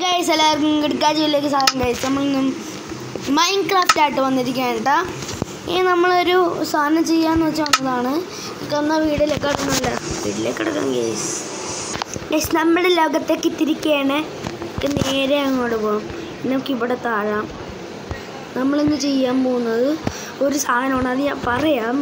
Guys എല്ലാവർക്കും കിടക്കാജിയിലേക്ക് സാധനം guys നമ്മളിന്നും mine craft ആയിട്ട് വന്നിരിക്കുകയാണ് കേട്ടോ ഈ നമ്മളൊരു സാധനം ചെയ്യാന്ന് വെച്ച് വന്നതാണ് എന്നാൽ വീട്ടിലേക്ക് കിടക്കണമല്ല വീട്ടിലേക്ക് കിടക്കാം ഗൈസ് ഗൈസ് നമ്മുടെ ലോകത്തേക്ക് എത്തിരിക്കുകയാണ് ഇത് നേരെ അങ്ങോട്ട് പോകും നമുക്ക് ഇവിടെ താഴാം നമ്മളിന്ന് ചെയ്യാൻ പോകുന്നത് ഒരു സാധനമാണ് അത് ഞാൻ പറയാം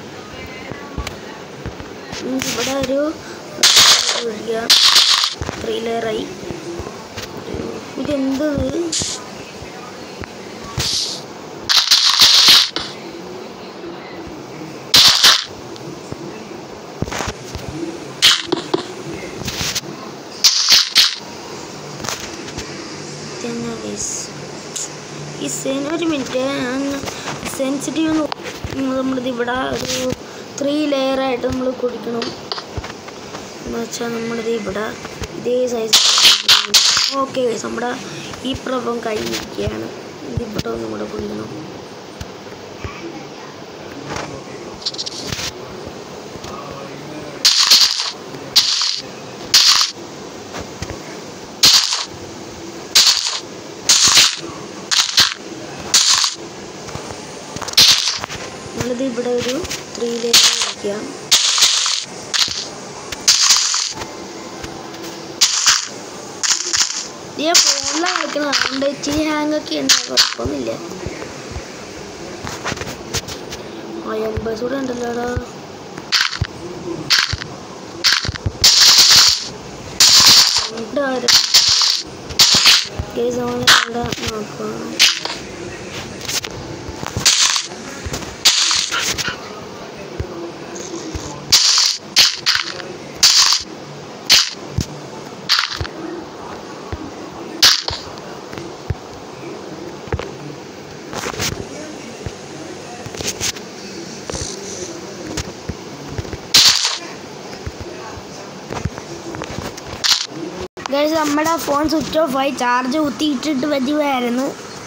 നമുക്ക് ഇവിടെ ഒരു ഒഴിക്കുക ത്രീ ലെയറായി ഇതെന്തത് ഇതെന്നാ guys? ഈ സെൻ ഒരു മിനിറ്റ് സെൻസിറ്റീവ് നമ്മളിത് ഇവിടെ ഒരു ത്രീ ലെയറായിട്ട് നമ്മൾ കുടിക്കണം എന്ന് വെച്ചാൽ നമ്മളിത് ഇവിടെ ഇതേ സൈസ് ഓക്കെ നമ്മുടെ ഈ പ്രഭം കഴിഞ്ഞിരിക്കുകയാണ് ഇതിവിടെ ഒന്നും കൂടെ കുടിക്കണം നമ്മളിത് ഇവിടെ ഒരു ത്രീ ലെയർ വയ്ക്കാം ഞാൻ ഫോണിലാണ് കളിക്കുന്നത് അതുകൊണ്ട് ഇച്ചിരി ഹാങ് ഒക്കെ ഉണ്ട് കുഴപ്പമൊന്നുമില്ല ആ എൺപത് കൂടെ ഉണ്ടല്ലോടാ രണ്ടായിരം കേസ് നമ്മളിവിടെ നോക്കാം ഗൈസ് നമ്മുടെ ഫോൺ സ്വിച്ച് ഓഫ് ആയി ചാർജ് കുത്തിയിട്ടിട്ട് പറ്റുമായിരുന്നു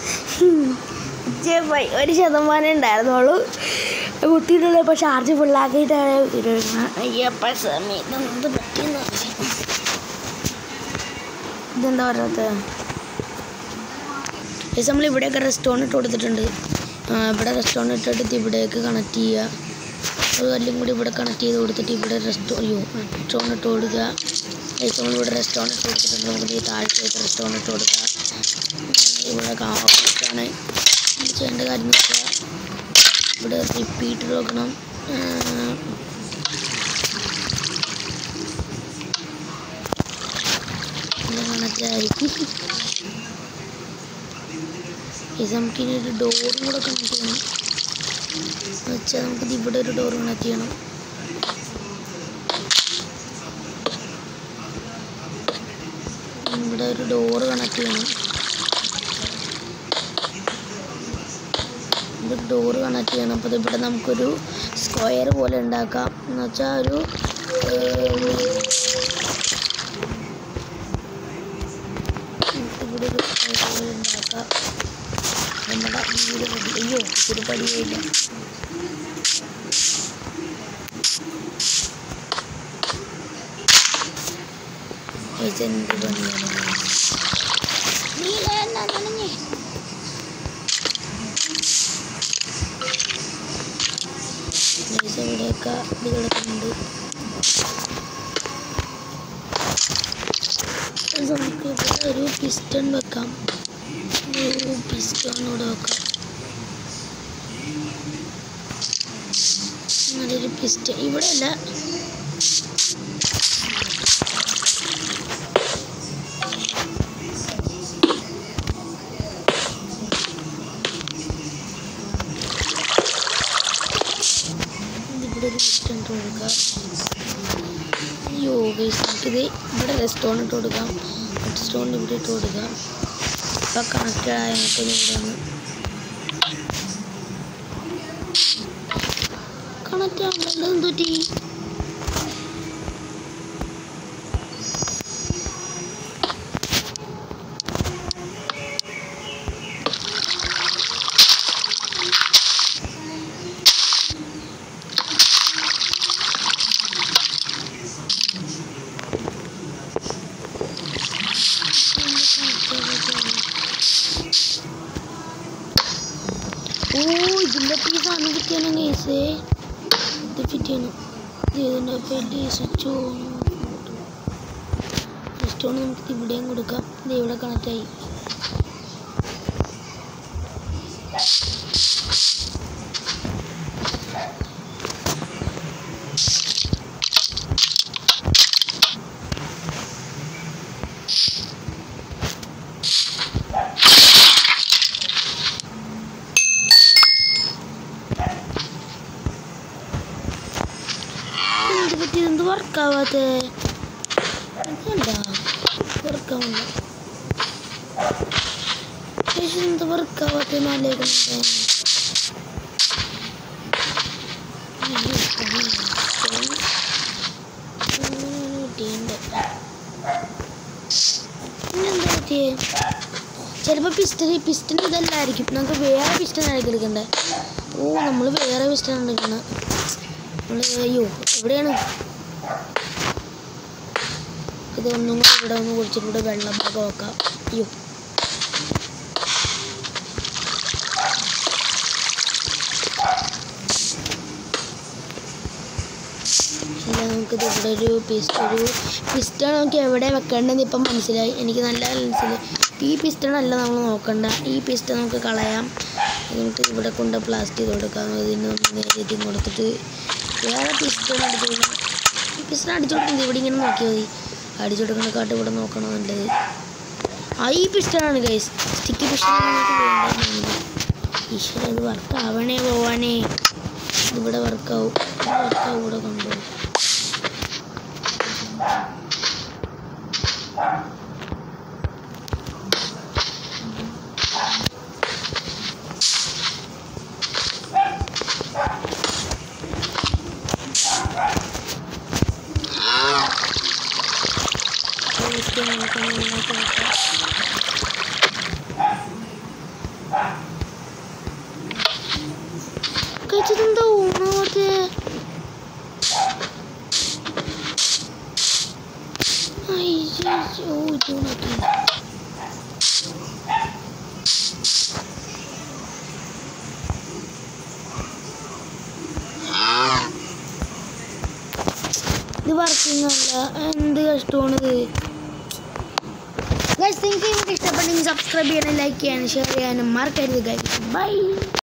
പോയി ഒരു ശതമാനം ഉണ്ടായിരുന്നുള്ളൂ കുത്തിയിട്ടുള്ള ഇപ്പോൾ ചാർജ് ഫുള്ളാക്കിയിട്ടാണ് ഇരുന്നത് അയ്യപ്പ സമയത്ത് എന്ത് പറ്റിയെന്ന് ഇതെന്താ പറയാത്ത ഗൈസ് നമ്മൾ ഇവിടെയൊക്കെ റെസ്റ്റോറൻറ്റ് ഇട്ട് കൊടുത്തിട്ടുണ്ട് ആ, ഇവിടെ റെസ്റ്റോറൻറ്റ് ഇട്ടിട്ട് ഇവിടേക്ക് കണക്ട് ചെയ്യുക ഒരു കല്ലും കൂടി ഇവിടെ കണക്ട് ചെയ്ത് കൊടുത്തിട്ട് ഇവിടെ റെസ്റ്റോ അയ്യോ റെസ്റ്റോറൻറ്റ് ഇട്ട് കൊടുക്കുക ഗൈസ് നമ്മൾ ഇവിടെ റെസ്റ്റോറൻറ്റ് ഇട്ട് കൊടുത്തിട്ടുണ്ട് നമുക്ക് ഈ താഴത്തേക്ക് റെസ്റ്റോറൻറ്റ് ഇട്ട് കൊടുക്കുക ഉം, ഇവിടെ കാണ് ചെയ്യേണ്ട കാര്യം എന്ന് വെച്ചാൽ ഇവിടെ റിപ്പീറ്റ് നോക്കണം കണക്റ്റ് ആയിരിക്കും ഇത് നമുക്കിനി ഒരു ഡോറും കൂടെ കണക്ട് ചെയ്യണം എന്ന് വെച്ചാൽ നമുക്കിത് ഇവിടെ ഒരു ഡോർ കണക്ട് ചെയ്യണം ഇവിടെ ഒരു ഡോറ് കണക്ട് ചെയ്യണം ഇവിടെ ഡോറ് കണക്ട് ചെയ്യണം അപ്പോൾ ഇവിടെ നമുക്കൊരു സ്ക്വയർ പോലെ ഉണ്ടാക്കാം എന്ന് വെച്ചാൽ ഒരു ഏഹ്, ഇവിടെ ഒരു സ്ക്വയർ പോലെ ഉണ്ടാക്കാം നമ്മുടെ വീട് ready. അയ്യോ ഇച്ചിരി പടിയില്ല എന്ത് പണിയാണ് Guys, ഇവിടെയൊക്കെ ഇത് കിടക്കുന്നുണ്ട് Guys, നമുക്ക് ഇവിടെ ഒരു പിസ്റ്റൺ വെക്കാം ഒരു പിസ്റ്റൺ ഇവിടെ വെക്കാം നല്ലൊരു പിസ്റ്റൺ ഇവിടെ അല്ല ഇവിടെ ഒരു പിസ്റ്റൺ ഇട്ട് കൊടുക്കാം അയ്യോ ഗൈസ് നമുക്കിത് ഇവിടെ റെസ്റ്റോറൻറ്റ് ഇട്ട് കൊടുക്കാം റെസ്റ്റോറൻറ്റ് ഇവിടെ ഇട്ട് കൊടുക്കാം ഇപ്പം കണക്റ്റഡ് ആയ നമുക്കിത് ഇവിടെ ഒന്ന് കണക്റ്റ് ആവുന്നല്ലോ എന്തുറ്റി ഇതിൻ്റെ ഈ സാധനം കിട്ടിയാണ് കേസ് ഇത് ഫിറ്റ് ചെയ്യണം ഇതിൻ്റെ പേര് സ്വിച്ച് ഓൺ സ്വിച്ച് ഓൺ നമുക്ക് ഇവിടെയും കൊടുക്കാം ഇത് ഇവിടെ കണക്റ്റ് ആയി എന്ത് പറ്റി എന്ത് വർക്കാവാത്തെ എന്താ വർക്കാവുന്ന എന്ത് വർക്കാവാത്ത നാലേക്കുന്നുണ്ട് പിന്നെന്താ പറ്റിയേ ചിലപ്പോൾ പിസ്റ്റൺ പിസ്റ്റൺ ഇതല്ലായിരിക്കും നമുക്ക് വേറെ പിസ്റ്റൺ ആയിരിക്കും എടുക്കണ്ടേ ഓ നമ്മൾ വേറെ പിസ്റ്റൺ എടുക്കുന്നത് നമ്മൾ അയ്യോ എവിടെയാണ് ഇതൊന്നും കൂടി ഇവിടെ ഒന്ന് കുടിച്ചിട്ട് ഇവിടെ വെള്ളം ഭാഗം വെക്കാം അയ്യോ ഇല്ല നമുക്കിത് ഇവിടെ ഒരു പിസ്റ്റൺ ഒരു പിസ്റ്റൺ നമുക്ക് എവിടെ വെക്കേണ്ടതെന്ന് ഇപ്പം മനസ്സിലായി എനിക്ക് നല്ല മനസ്സിലായി ഈ പിസ്റ്റൺ അല്ല നമ്മൾ നോക്കണ്ട ഈ പിസ്റ്റൺ നമുക്ക് കളയാം എന്നിട്ട് ഇവിടെ കൊണ്ട് പ്ലാസ്റ്റ് ചെയ്ത് കൊടുക്കാം ഇതിന് ഒന്ന് നേരിട്ട് കൊടുത്തിട്ട് വേറെ പിസ്റ്റൺ അടിച്ചു കൊടുക്കണം ഈ പിസ്റ്റൺ അടിച്ചു കൊടുക്കുന്നത് ഇവിടെ ഇങ്ങനെ നോക്കിയാൽ മതി അടിച്ചു കൊടുക്കണക്കാട്ട് ഇവിടെ നോക്കണം നല്ലത് ആ ഈ പിസ്റ്റണാണ് ഗൈസ് സ്റ്റിക്കി പിസ്റ്റൺ ഈശ്വര ഇത് വർക്ക് ആവണേ പോവാനേ ഇതിവിടെ വർക്കാവും വർക്കാവും ഇവിടെ കൊണ്ടുപോകും ഓക്കെ നമുക്ക് മുന്നോട്ട് നോക്കാം കഴിച്ചതെന്താ ഊണാവത്തെ അയ്യോ ഇതൂണാക്കി ഇത് വർക്കിംഗ് അല്ല എന്ത് കഷ്ടമാണിത് ഗൈസ് നിങ്ങൾക്ക് നിങ്ങൾക്ക് ഇഷ്ടപ്പെട്ടെങ്കിൽ സബ്സ്ക്രൈബ് ചെയ്യാനും ലൈക്ക് ചെയ്യാനും ഷെയർ ചെയ്യാനും മറക്കരുത് ഗൈസ് ബൈ